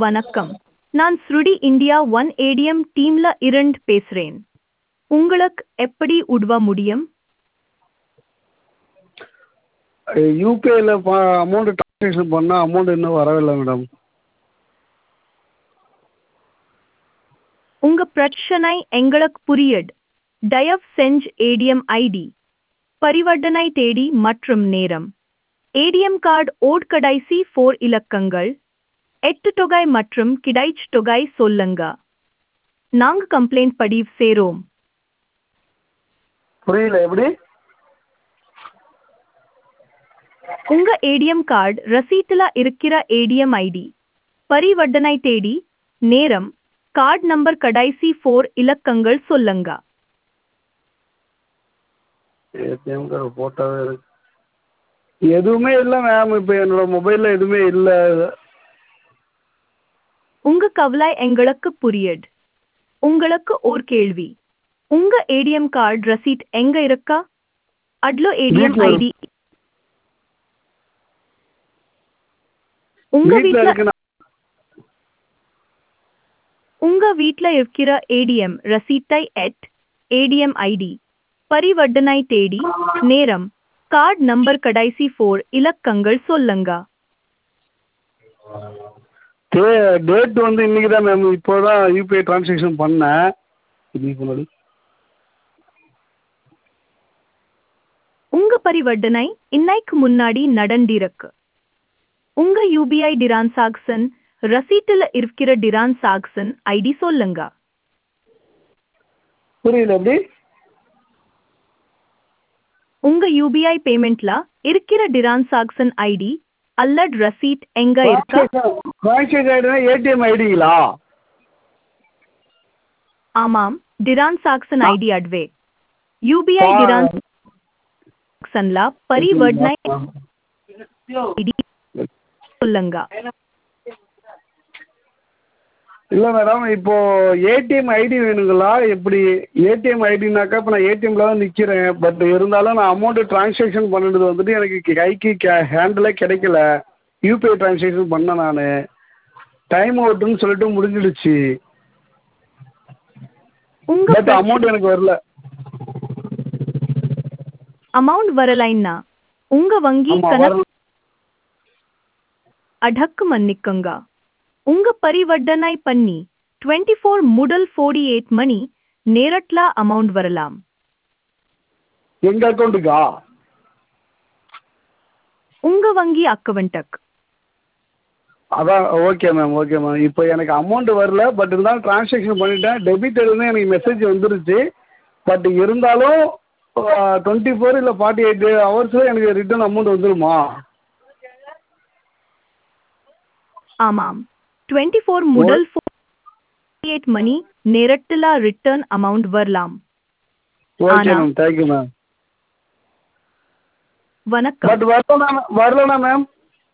வணக்கம் நான் ஸ்ருடி இந்தியா ஒன் ஏடிஎம் டீம்ல இருந்து பேசுறேன் உங்களுக்கு எப்படி உதவ முடியும் யூபிஐயில் அமௌண்ட் ட்ரான்ஸாக்ஷன் பண்ணால் அமௌண்ட் இன்னும் வரவில்லை மேடம் உங்க பிரச்சனை எங்களுக்கு புரியுது தயவு செஞ்சு ஏடிஎம் ஐடி பரிவர்த்தனை தேதி மற்றும் நேரம் ஏடிஎம் கார்டு ஓட் கடைசி ஃபோர் இலக்கங்கள் எட்டு தொகை மற்றும் கிடைச் தொகை சொல்லுங்க நாங்க கம்ப்ளைண்ட் பதிவு சேரோம் புரியல எப்படி உங்க ஏடிஎம் கார்டு ரசீட்டுல இருக்கிற ஏடிஎம் ஐடி பரிவர்த்தனை தேதி நேரம் கார்டு நம்பர் கடைசி ஃபோர் இலக்கங்கள் சொல்லுங்க ஏடிஎம் கார்டு போட்டோவே இருக்கு எதுவுமே இல்லை மேம் இப்போ என்னோட மொபைலில் எதுவுமே இல்லை உங்க கவலை எங்களுக்கு புரியுது உங்களுக்கு ஒரு கேள்வி உங்க ஏடிஎம் கார்டு ரசீட் எங்க இருக்கா அட்லோ ஏடிஎம் வீட்ல ஐடி உங்க வீட்டில் வீட்ல இருக்கு நான் உங்க வீட்ல இருக்கிற ஏடிஎம் ரசீட்டை எட் ஏடிஎம் ஐடி பரிவர்த்தனை தேதி நேரம் கார்டு நம்பர் கடைசி ஃபோர் இலக்கங்கள் சொல்லுங்க டே டேட் வந்து இன்னைக்கு தான் மேம் இப்போ தான் யூபிஐ ட்ரான்ஸாக்ஷன் பண்ணேன் இதுக்கு முன்னாடி உங்க பரிவர்த்தனை இன்னைக்கு முன்னாடி நடந்திருக்கு உங்க யூபிஐ டிரான்சாக்சன் ரசீட்டுல இருக்கிற டிரான்சாக்சன் ஐடி சொல்லுங்க புரியல எப்படி உங்க யூபிஐ பேமெண்ட்ல இருக்கிற டிரான்சாக்சன் ஐடி அல்லது ரசீட் எங்க இருக்கா ட்ரான்ஸாக்ஷன் ஐடினா ஏடிஎம் ஐடிங்களா ஆமாம் டிரான்சாக்சன் ஐடி அட்வே யூபிஐ பா- டிரான்சாக்சன்ல பரிவர்த்தனை ஐடி சொல்லுங்க இல்லை மேடம் இப்போ ஏடிஎம் ஐடி வேணுங்களா எப்படி ஏடிஎம் ஐடினாக்கா இப்போ நான் ஏடிஎம்ல தான் நிற்கிறேன் பட் இருந்தாலும் நான் அமௌண்ட்டு ட்ரான்ஸாக்ஷன் பண்ணினது வந்துட்டு எனக்கு கைக்கு கே ஹேண்டிலே கிடைக்கல யூபிஐ ட்ரான்ஸாக்ஷன் பண்ணேன் நான் டைம் அவுட்டுன்னு சொல்லிட்டு முடிஞ்சிடுச்சு உங்க பட் அமௌண்ட் எனக்கு வரல அமௌண்ட் வரலைன்னா உங்க வங்கி ஆமாம் கணக்கு வரல அடக்கு மன்னிக்குங்க உங்க பரிவர்த்தனை பண்ணி டுவெண்ட்டி ஃபோர் முதல் ஃபோர்டி எயிட் மணி நேரட்ல அமௌண்ட் வரலாம் எங்கள் அக்கௌண்ட்டுக்கா உங்க வங்கி அக்கவுண்ட்டுக்கு அதான் ஓகே மேம் ஓகே மேம் இப்போ எனக்கு அமௌண்ட் வரல பட் இருந்தாலும் ட்ரான்ஸாக்ஷன் பண்ணிட்டேன் டெபிட் எடுத்து எனக்கு மெசேஜ் வந்துருச்சு பட் இருந்தாலும் டுவெண்ட்டி ஃபோர் இல்லை ஃபார்ட்டி எயிட் ஹவர்ஸில் எனக்கு ரிட்டர்ன் அமௌண்ட் வந்துருமா ஆமாம் டுவெண்ட்டி ஃபோர் முதல் ஃபோர்டி எயிட் மணி நேரட்ல ரிட்டர்ன் அமௌண்ட் வரலாம் ஓகே ஆனா- மேம் தேங்க்யூ மேம் வணக்கம் பட் வரலனா வரலனா மேம்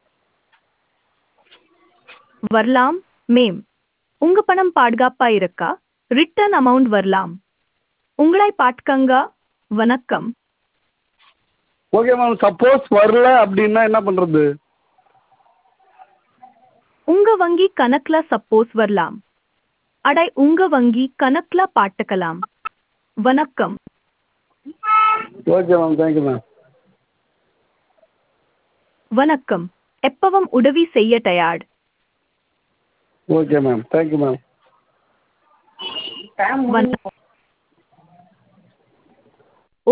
வரலாம் மேம் உங்க பணம் பாதுகாப்பா இருக்கா ரிட்டர்ன் அமௌண்ட் வரலாம் உங்களை பாட்கங்க வணக்கம் ஓகே மேம் சப்போஸ் வரல அப்படின்னா என்ன பண்ணுறது உங்க வங்கி கணக்குல சப்போஸ் வரலாம் அடை உங்க வங்கி கணக்குல பாட்டுக்கலாம் வணக்கம் ஓகே மேம் தேங்க்யூ மேம் வணக்கம் எப்பவும் உதவி செய்ய தயார் ஓகே மேம் தேங்க்யூ மேம் வணக்கம்